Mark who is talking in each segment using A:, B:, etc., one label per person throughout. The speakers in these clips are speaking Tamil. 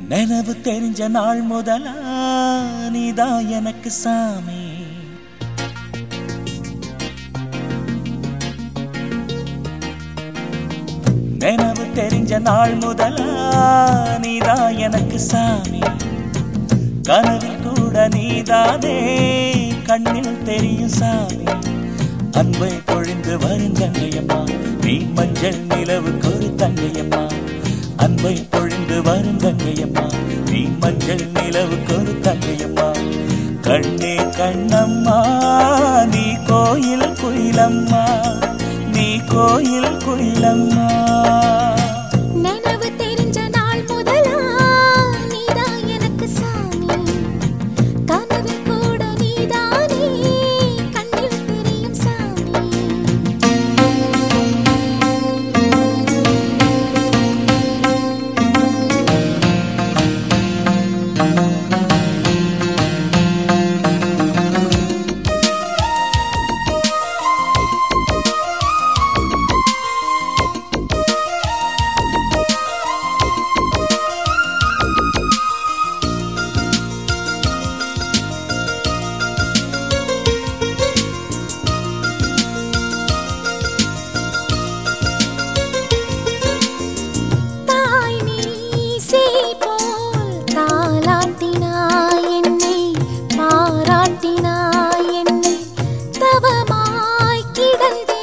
A: நினைவு தெரிஞ்ச நாள் முதலா நீதான் எனக்கு சாமி நினைவு தெரிஞ்ச நாள் முதலா நீதான் எனக்கு சாமி கனவில் கூட நீதானே கண்ணில் தெரியும் சாமி அன்பை பொழிந்து வரும் தங்கையம்மா நீ மஞ்சள் நிலவுக்கு ஒரு தங்கையம்மா அன்பை பொழிந்து வரும் தங்கையம்மா நீ மஞ்சள் நிலவுக்கு ஒரு தங்கையம்மா கண்ணே கண்ணம்மா நீ கோயில் குயிலம்மா நீ கோயில் குயிலம்மா
B: நினைவு தெரிஞ்ச நாள் முதலா நீதான் எனக்கு சாமி கனவில் கூட நீதானே கண்ணில் தெரியும் சாமி தாய் மீசை போல் தாலாட்டினாய் என்னை பாராட்டினாய் என்னை தவமாய் கிடந்தே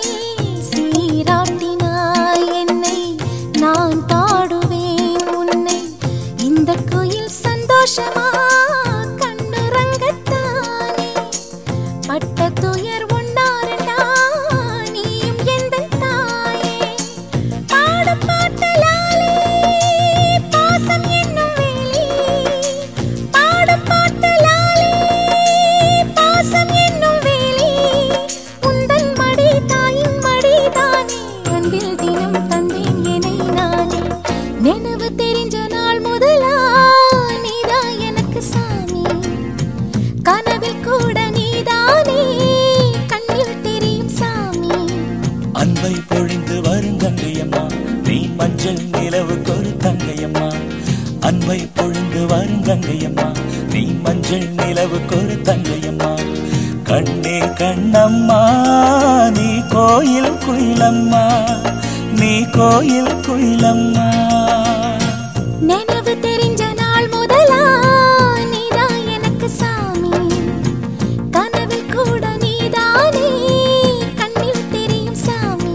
B: சீராட்டினாய் என்னை நான் பாடுவேன் உன்னை இந்த குயில் சந்தோஷமா கண்ணுறங்கத்தானே பட்ட துயர் ஒன்னாரண்டா நீயும் எந்தன் தாயே பாடும் பாட்டலாலே பாசம் என்னும் வேலி பாடும் பாட்டலாலே பாசம் என்னும் வேலி உந்தன் மடி தாயின் மடி தானே அன்பில் தினம் தந்தேன் என்னை நானே நினைவு தெரிஞ்ச நாள் முதலா நீதான் எனக்கு சாமி கனவில் கூட நீதானே கண்ணில் தெரியும் சாமி
A: அன்பை பொழிந்து வரும் தங்கையம்மா நீ மஞ்சள் நிலவுக்கு ஒரு தங்கையம்மா அன்பை பொழிந்து வரும் தங்கையம்மா நீ மஞ்சள் நிலவுக்கு ஒரு தங்கையம்மா கண்ணே கண்ணம்மா நீ கோயில் குயிலம்மா நீ கோயில் குயிலம்மா
B: நினைவு தெரிஞ்ச நாள் முதலா நீதான் எனக்கு சாமி கனவில் கூட நீதானே கண்ணில் தெரியும் சாமி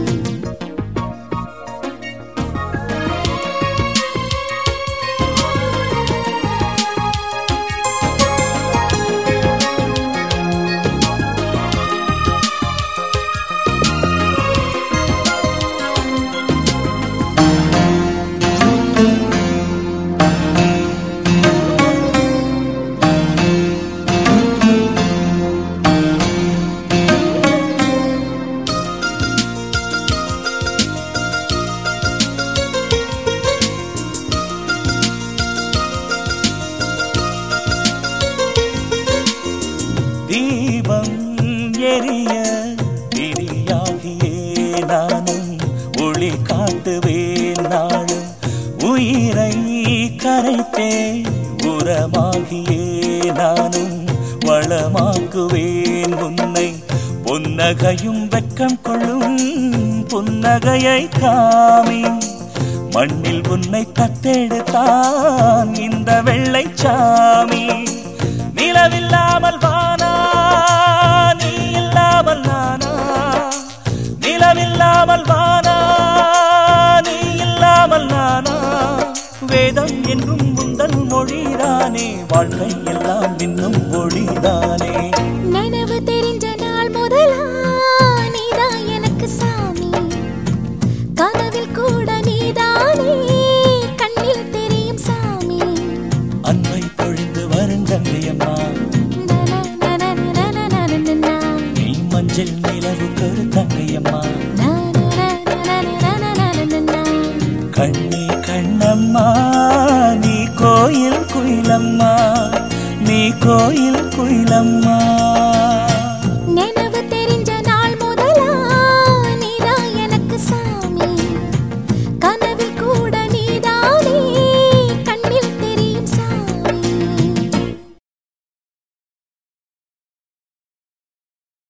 A: தீபம் எரிய திரியாகியே நானும் ஒளி காட்டுவேன் நாளும் உயிரை கரைத்தே உரமாகியே நானும் வளமாக்குவேன் உன்னை புன்னகையும் வெக்கம் கொள்ளும் புன்னகையை காமி மண்ணில் உன்னை தத்தெடுத்தான் இந்த வெள்ளை சாமி நிலவில்லாமல் வானா நீ இல்லாமல் நானா நிலவில்லாமல் வானா நீ இல்லாமல் நானா வேதம் என்றும் முந்தல் மொழிதானே வாழ்க்கை எல்லாம் இன்னும் ஒளிதானே
B: நினைவு தெரிஞ்ச நாள் முதலா நீதான் எனக்கு சாமி கனவில் கூட நீதானே கண்ணில் தெரியும் சாமி
A: அன்பை பொழிந்து வருந்தங்கையம்மா
B: நனநனநனநனநனநனா.
A: நீ மஞ்சள் நிலவுக்கு ஒரு தங்கையம்மா
B: நனநனநனநனநனநனா.
A: கண்ணே கண்ணம்மா நீ கோயில் குயிலம்மா நீ கோயில் குயிலம்மா